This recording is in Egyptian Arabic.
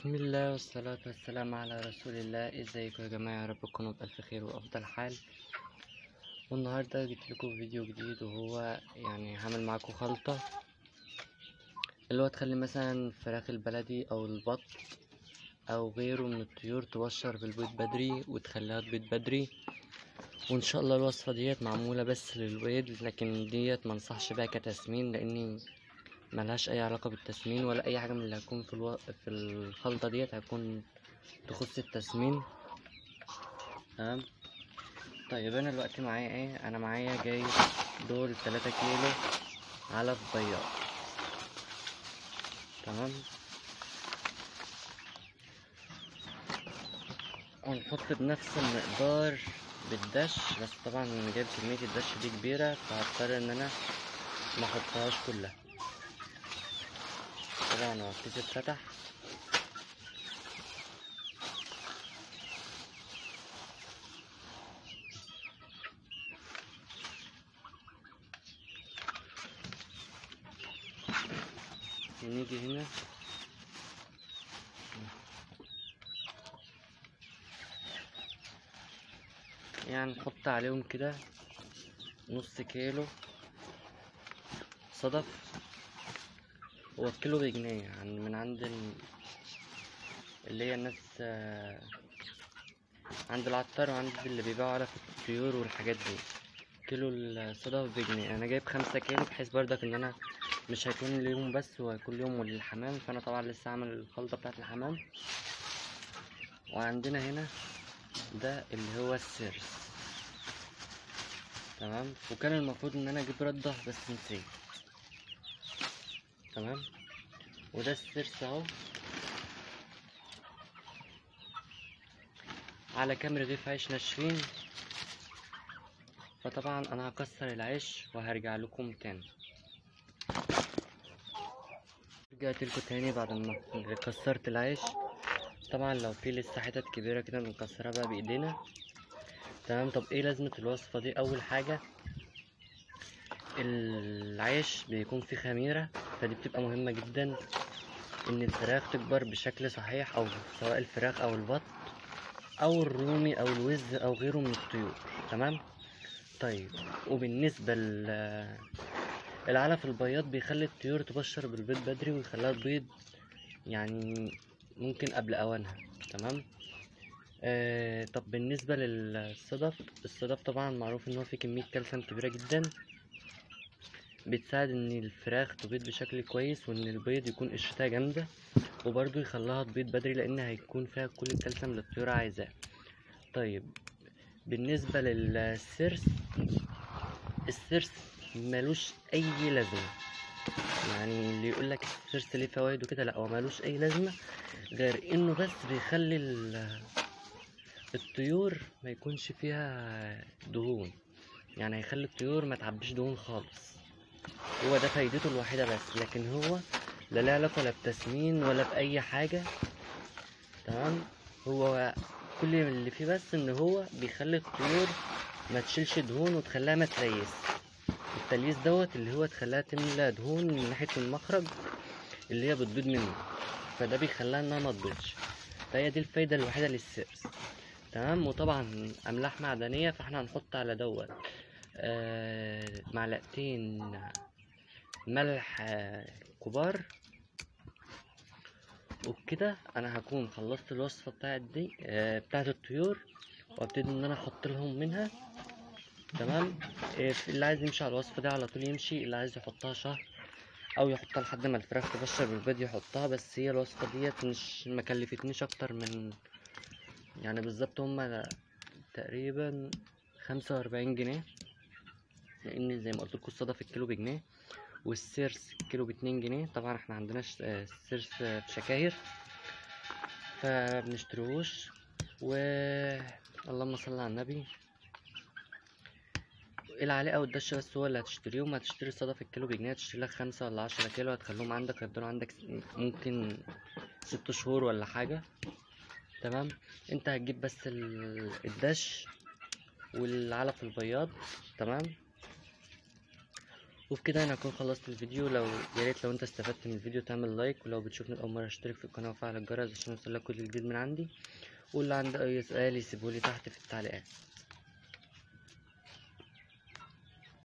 بسم الله والصلاة والسلام على رسول الله ازيكم يا جماعة يا رب تكونوا بألف خير وأفضل حال والنهاردة جبت لكم فيديو جديد وهو يعني هعمل معاكم خلطة اللي هو تخلي مثلا فراخ البلدي أو البط أو غيره من الطيور تبشر بالبيض بدري وتخليها تبيض بدري وإن شاء الله الوصفة ديت معمولة بس للبيض لكن ديت منصحش بيها كتسمين لأني ملهاش اي علاقة بالتسمين ولا اي حاجة من اللي هتكون في الو... في الخلطة ديت هتكون تخص التسمين تمام طيب انا دلوقتي معايا ايه انا معايا جايب دول تلاتة كيلو علف بياض تمام ونحط بنفس المقدار بالدش بس طبعا انا جايب كمية الدش دي كبيرة فهضطر ان انا ما احطهاش كلها طبعا هو الكيس اتفتح ونيجي هنا يعني نحط عليهم كده نص كيلو صدف هو الكيلو بجنيه يعني من عند ال... اللي هي الناس آه، عند العطار وعند اللي بيبيعوا علف الطيور والحاجات دي كيلو الصدف بجنيه انا جايب خمسة كيلو بحيث برضك ان انا مش هيكون اليوم بس هو كل يوم للحمام فانا طبعا لسه عامل الخلطة بتاعت الحمام وعندنا هنا ده اللي هو السيرس تمام وكان المفروض ان انا اجيب رده بس نسيت تمام وده السيرس اهو على كام رغيف عيش ناشفين فطبعا انا هكسر العيش وهرجع لكم تاني رجعت لكم تاني بعد ما كسرت العيش طبعا لو في لسه حتت كبيره كده بنكسرها بقى بايدينا تمام طب ايه لازمه الوصفه دي اول حاجه العيش بيكون فيه خميره فدي بتبقى مهمة جدا ان الفراخ تكبر بشكل صحيح او سواء الفراخ او البط او الرومي او الوز او غيره من الطيور تمام طيب وبالنسبة ل العلف البياض بيخلي الطيور تبشر بالبيض بدري ويخليها تبيض يعني ممكن قبل اوانها تمام آه طب بالنسبة للصدف الصدف طبعا معروف ان هو فيه كمية كالسيوم كبيرة جدا بتساعد ان الفراخ تبيض بشكل كويس وان البيض يكون قشرتها جامده وبرضو يخليها تبيض بدري لان هيكون فيها كل الكالسيوم اللي الطيور عايزاه طيب بالنسبه للسرس السرس ملوش اي لازمه يعني اللي يقول لك السرس ليه فوائد وكده لا هو ملوش اي لازمه غير انه بس بيخلي الطيور ما يكونش فيها دهون يعني هيخلي الطيور ما تعبيش دهون خالص هو ده فايدته الوحيدة بس لكن هو لا له علاقة لا بتسمين ولا بأي حاجة تمام هو كل اللي فيه بس ان هو بيخلي الطيور ما تشيلش دهون وتخليها ما تريس التليس دوت اللي هو تخليها تملى دهون من ناحية المخرج اللي هي بتبيض منه فده بيخليها انها ما تبيضش فهي دي الفايدة الوحيدة للسيرس تمام وطبعا املاح معدنية فاحنا هنحط على دوت آه معلقتين ملح كبار وبكده انا هكون خلصت الوصفه بتاعت دي آه بتاعت الطيور وابتدي ان انا احط لهم منها تمام آه اللي عايز يمشي على الوصفه دي على طول يمشي اللي عايز يحطها شهر او يحطها لحد ما الفراخ تبشر بالبيض يحطها بس هي الوصفه ديت مش مكلفتنيش اكتر من يعني بالظبط هما تقريبا خمسة وأربعين جنيه لان زي ما قلت لكم الصدف الكيلو بجنيه والسيرس كيلو باتنين جنيه طبعا احنا عندنا السيرس في شكاير فبنشتروهوش و اللهم صل على النبي العلاقة والدش بس هو اللي هتشتريهم هتشتري الصدف الكيلو بجنيه هتشتري لك خمسة ولا عشرة كيلو هتخليهم عندك هيفضلوا عندك ممكن ست شهور ولا حاجة تمام انت هتجيب بس الدش والعلف البياض تمام وبكده انا هكون خلصت الفيديو لو يا ريت لو انت استفدت من الفيديو تعمل لايك ولو بتشوفني لاول مره اشترك في القناه وفعل الجرس عشان يوصلك كل جديد من عندي واللي عنده اي سؤال يسيبهولي تحت في التعليقات